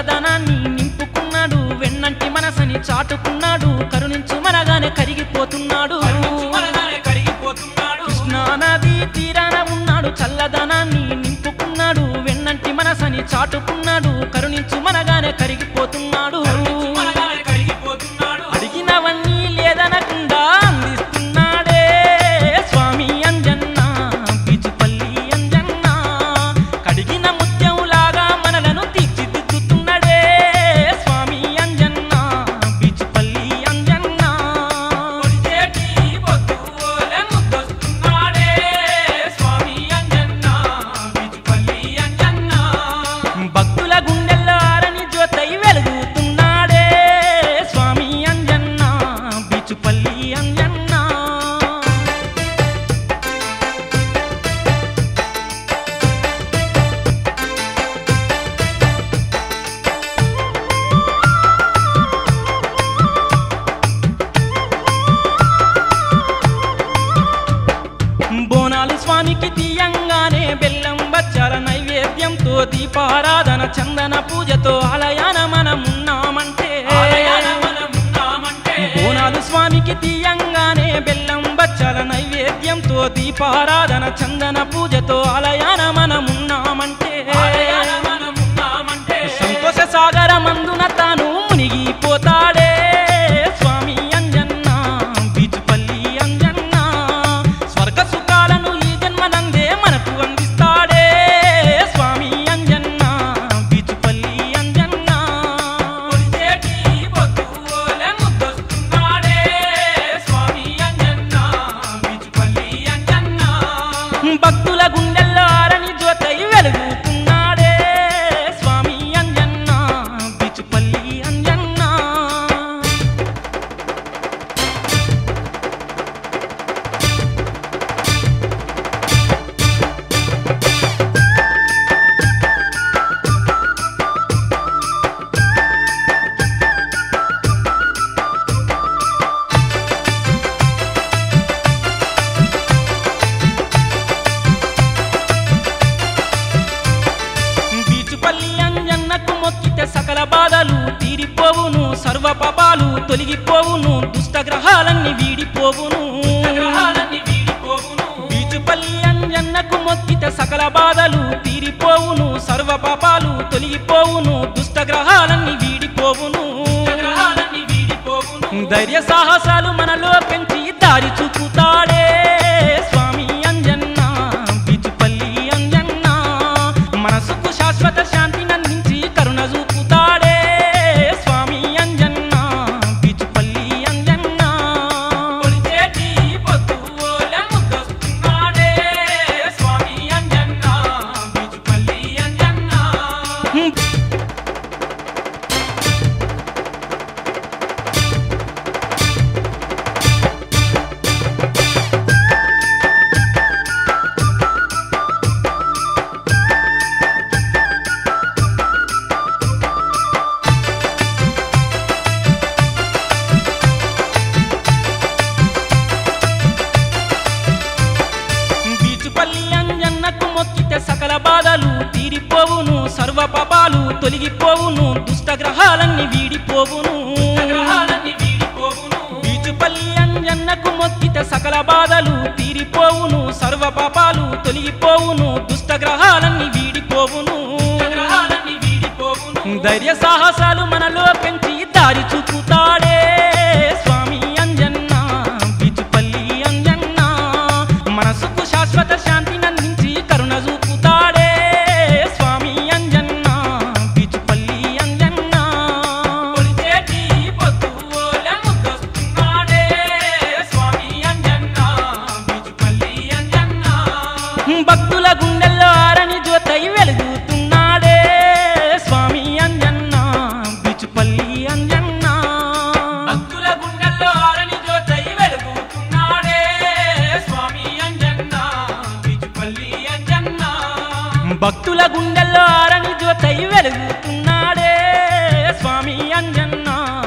చల్లదనాన్ని నింపుకున్నాడు వెన్నంటి మనసని చాటుకున్నాడు కరుణించు మనగానే కరిగిపోతున్నాడు మనగానే కరిగిపోతున్నాడు కృష్ణా నది తీరాన ఉన్నాడు చల్లదనాన్ని నింపుకున్నాడు వెన్నంటి మనసని చాటుకున్నాడు కరుణించు మనగానే కరిగిపోతున్నాడు మనగానే కరిగిపోతున్నాడు అడిగినవన్నీ లేదనకుండా అందిస్తున్నాడే స్వామి అంజన్న బీచుపల్లి అంజన్న కడిగిన ముత్యంలాగా మనలను తీర్చిదిద్దుతున్నాడే స్వామి అంజన్న బీచుపల్లి అంజన్న కొడిచేటి పొద్దులే ముద్దొస్తున్నాడే స్వామి అంజన్న బిజుపల్లి అంజన్న భక్తుల గుండెల్లో ఆరని జ్యోతై వెలుగుతున్నాడే స్వామి అంజన్న బీచుపల్లి అంజన్న బోనాలు స్వామికి తీయంగానే బెల్లం బచ్చాల నైవేద్యంతో దీపారాధన చందన పూజతో ఆలయాన మనమున్నామంటే ఆలయాన మనమున్నామంటే బోనాలు స్వామికి తీయంగానే బెల్లం బచ్చాల నైవేద్యంతో దీపారాధన చందన పూజతో ఆలయాన మనమున్నామంటే ఆలయాన మనమున్నామంటే సంతోష సాగర మందున తాను మునిగిపోతాడే స్వామి అంజన్న బీచుపల్లి అంజన్న స్వర్గ సుఖాలను ఈ జన్మనందే మనకు అందిస్తాడే స్వామి అంజన్న బీచుపల్లి అంజన్న కొడిచేటి పొద్దులే ముద్దొస్తున్నాడే స్వామి అంజన్న బిజుపల్లి అంజన్న భక్తుల గుండెల్లో ఆరని జ్యోతై వెలుగుతున్నాడే స్వామి అంజన్న బీచుపల్లి అంజన్న బీచుపల్లి అంజన్నకు మొక్కితే సకల బాధలు తీరిపోవును సర్వ పాపాలు తొలగిపోవును దుష్ట గ్రహాలన్నీ వీడిపోవును గ్రహాలన్నీ వీడిపోవును బీచుపల్లి అంజన్నకు మొక్కితే సకల బాధలు తీరిపోవును సర్వ పాపాలు తొలగిపోవును దుష్ట గ్రహాలన్నీ వీడిపోవును గ్రహాలన్నీ వీడిపోవును ధైర్య సాహసాలు మనలో పెంచి దారి చూపుతాడే స్వామి అంజన్న బీచుపల్లి అంజన్న మనసుకు శాశ్వత శాంతిని అందించి కరుణ చూపుతాడే స్వామి అంజన్న బీచుపల్లి అంజన్న కొడిచేటి పొద్దులే ముద్దొస్తున్నాడే స్వామి అంజన్న బిజుపల్లి అంజన్న బీచుపల్లి అంజన్నకు మొక్కితే సకల బాధలు తీరిపోవును సర్వ పాపాలు తొలగిపోవును దుష్ట గ్రహాలన్నీ వీడిపోవును గ్రహాలన్నీ వీడిపోవును బీచుపల్లి అంజన్నకు మొక్కితే సకల బాధలు తీరిపోవును సర్వ పాపాలు తొలగిపోవును దుష్ట గ్రహాలన్నీ వీడిపోవును గ్రహాలన్నీ వీడిపోవును ధైర్య సాహసాలు మనలో పెంచి దారి చూపుతాడే స్వామి అంజన్న బీచుపల్లి అంజన్న మనసుకు శాశ్వత శాంతిని అందించి కరుణ చూపుతాడే స్వామి అంజన్న బీచుపల్లి అంజన్న కొడిచేటి పొద్దులే ముద్దొస్తున్నాడే స్వామి అంజన్న బిజుపల్లి అంజన్న భక్తుల గుండెల్లో ఆరని జ్యోతై వెలుగుతున్నాడే స్వామి అంజన్న బీచుపల్లి అంజన్న భక్తుల గుండెల్లో ఆరని జ్యోతై వెలుగుతున్నాడే స్వామి అంజన్న బిజుపల్లి అంజన్న భక్తుల గుండెల్లో ఆరని జ్యోతై వెలుగుతున్నాడే స్వామి అంజన్న